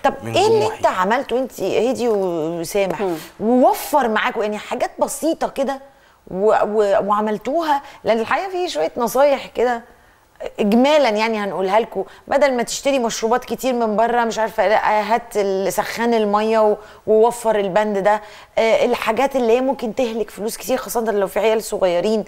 طب من ايه اللي طموحي. انت عملته انت هدي وسامح ووفر معاكم يعني حاجات بسيطه كده و... و... وعملتوها لان الحقيقه في شويه نصايح كده اجمالا يعني هنقولها لكم بدل ما تشتري مشروبات كتير من بره مش عارفه لا هات ال- سخان الميه و- ووفر البند ده آه، الحاجات اللي هي ممكن تهلك فلوس كتير خاصه لو في عيال صغيرين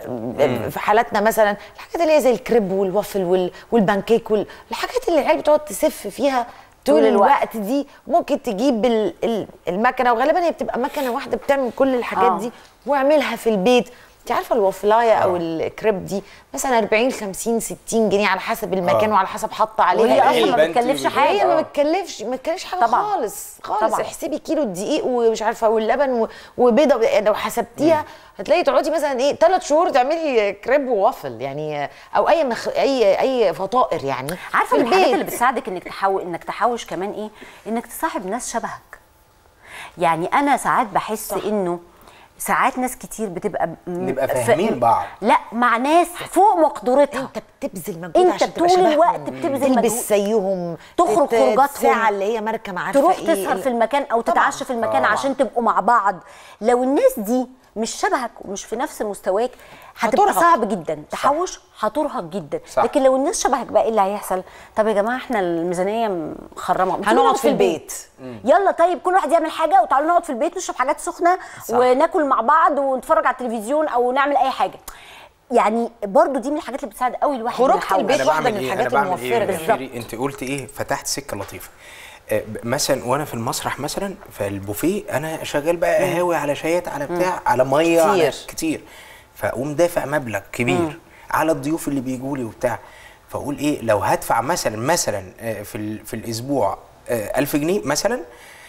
آه، في حالاتنا مثلا الحاجات اللي هي زي الكريب والوافل وال- والبانكيك وال- الحاجات اللي العيال بتقعد تسف فيها طول طول الوقت. الوقت دي ممكن تجيب ال- ال- المكنه وغالبا هي بتبقى مكنه واحده بتعمل كل الحاجات آه. دي واعملها في البيت انت عارفه الوافلايه او الكريب دي مثلا 40 50 60 جنيه على حسب المكان آه. وعلى حسب حاطه عليها وهي ايه اصلا ما البنت بتكلفش اللي حاجه هي ما آه. بتكلفش ما بتكلفش حاجه طبعاً. خالص خالص طبعاً. احسبي كيلو الدقيق ومش عارفه واللبن و- وبيضه يعني لو حسبتيها هتلاقي تقعدي مثلا ايه ثلاث شهور تعملي كريب ووافل يعني او اي مخ... اي اي فطائر يعني عارفه في من الحاجات البيت. اللي بتساعدك انك تحاول انك تحوش كمان ايه انك تصاحب ناس شبهك يعني انا ساعات بحس صح. انه ساعات ناس كتير بتبقى م- نبقى ف- فاهمين بعض. لا مع ناس فوق مقدرتها انت بتبذل مجهود انت عشان تبقى طول شبههم. الوقت بتبذل تلبس مجهود. زيهم تخرج تت- خروجاتهم. الساعه اللي هي ماركه ما عارفه تروح ايه تسهر في المكان او طبعاً. تتعشى في المكان طبعاً. عشان تبقوا مع بعض لو الناس دي مش شبهك ومش في نفس مستواك هتبقى هترهق. صعب جدا تحوش هترهق جدا صح. لكن لو الناس شبهك بقى ايه اللي هيحصل طب يا جماعه احنا الميزانيه مخرمه ما تيجوا هنقعد في البيت. يلا طيب كل واحد يعمل حاجه وتعالوا نقعد في البيت نشرب حاجات سخنه صح. وناكل مع بعض ونتفرج على التلفزيون او نعمل اي حاجه يعني برضو دي من الحاجات اللي بتساعد قوي الواحد خروجة إنه يحوش. البيت انا واحدة بعمل من ايه الحاجات انا بعمل الموفرة ايه يا جدا. شيري انت قلت ايه فتحت سكه لطيفه آه، ب- مثلا وانا في المسرح مثلا فالبوفيه انا شغال بقى قهاوي على شايات على بتاع على ميه على كتير. كتير فاقوم دافع مبلغ كبير على الضيوف اللي بيجوا لي وبتاع فاقول ايه لو هدفع مثلا مثلا آه، في ال- في الاسبوع آه، 1000 جنيه مثلا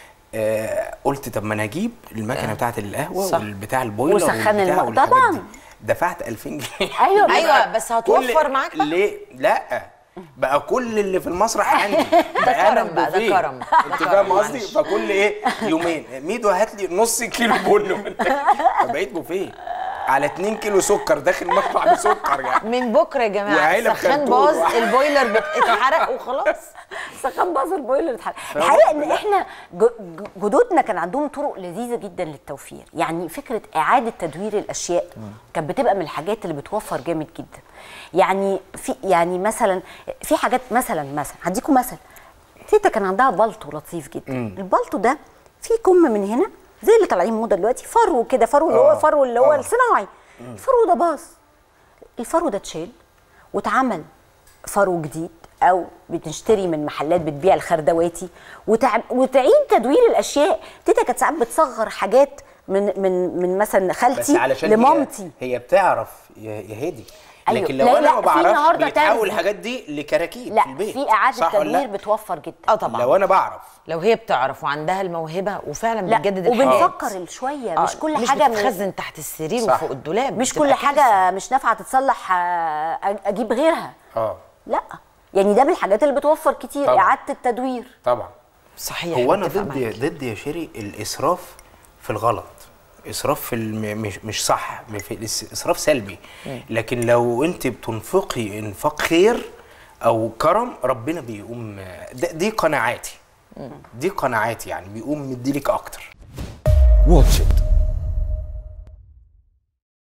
آه، قلت طب ما انا اجيب المكنه بتاعت القهوه صح. والبتاع البويلر وسخن والبتاع الم- والحاجات طبعاً. دي. دفعت 2000 جنيه ايوه أيوة، بس هتوفر كل- معاك بقى. ليه؟ لا بقى كل اللي في المسرح عندي ده أنا كرم بقى، ده البوفيه. كرم. ده انت كرم، فاهم قصدي؟ معلش. فكل ايه يومين ميدو هات لي نص كيلو بن فبقيت بوفيه على 2 كيلو سكر داخل مطبع بسكر يعني من بكره يا جماعه وعلب السخان كرتون باظ واحد. البويلر بت- اتحرق وخلاص سخان باظ البويلر اتحرق الحقيقه ان احنا ج- ج- جدودنا كان عندهم طرق لذيذه جدا للتوفير يعني فكره اعاده تدوير الاشياء كانت بتبقى من الحاجات اللي بتوفر جامد جدا يعني في يعني مثلا في حاجات مثلا مثلا هديكم مثل تيتا كان عندها بلطو لطيف جدا البلطو ده فيه كم من هنا زي اللي طالعين موضه دلوقتي فرو كده فرو اللي هو آه. فرو اللي هو آه. الصناعي الفرو ده باظ الفرو ده اتشال واتعمل فرو جديد او بتشتري من محلات بتبيع الخردواتي وتع... وتعيد تدوير الاشياء تيتا كانت ساعات بتصغر حاجات من من من مثلا بس خالتي علشان هي- لمامتي هي بتعرف يا يا هادي أيوة. لكن لو لا، انا لا، ما في بعرفش النهاردة بيتحول تنزل. الحاجات دي لكراكيب لا في البيت في اعاده صح ولا تدوير لا؟ بتوفر جدا اه طبعا لو انا بعرف لو هي بتعرف وعندها الموهبه وفعلا لا بتجدد الحاجات وبنفكر شويه آه، مش كل مش حاجه من- بتتخزن تحت السرير صح. وفوق الدولاب مش بتبقى كل كارثة. حاجه مش نافعه تتصلح آه، أ- اجيب غيرها اه لا يعني ده من الحاجات اللي بتوفر كتير طبعا. اعاده التدوير طبعا صحيح هو انا بتفق ضد معاك. ضد يا شيري الاسراف في الغلط اسراف في الم... مش مش صح في الإس- اسراف سلبي لكن لو انت بتنفقي انفاق خير او كرم ربنا بيقوم ده- دي قناعاتي دي قناعاتي يعني بيقوم مديلك اكتر واتش إت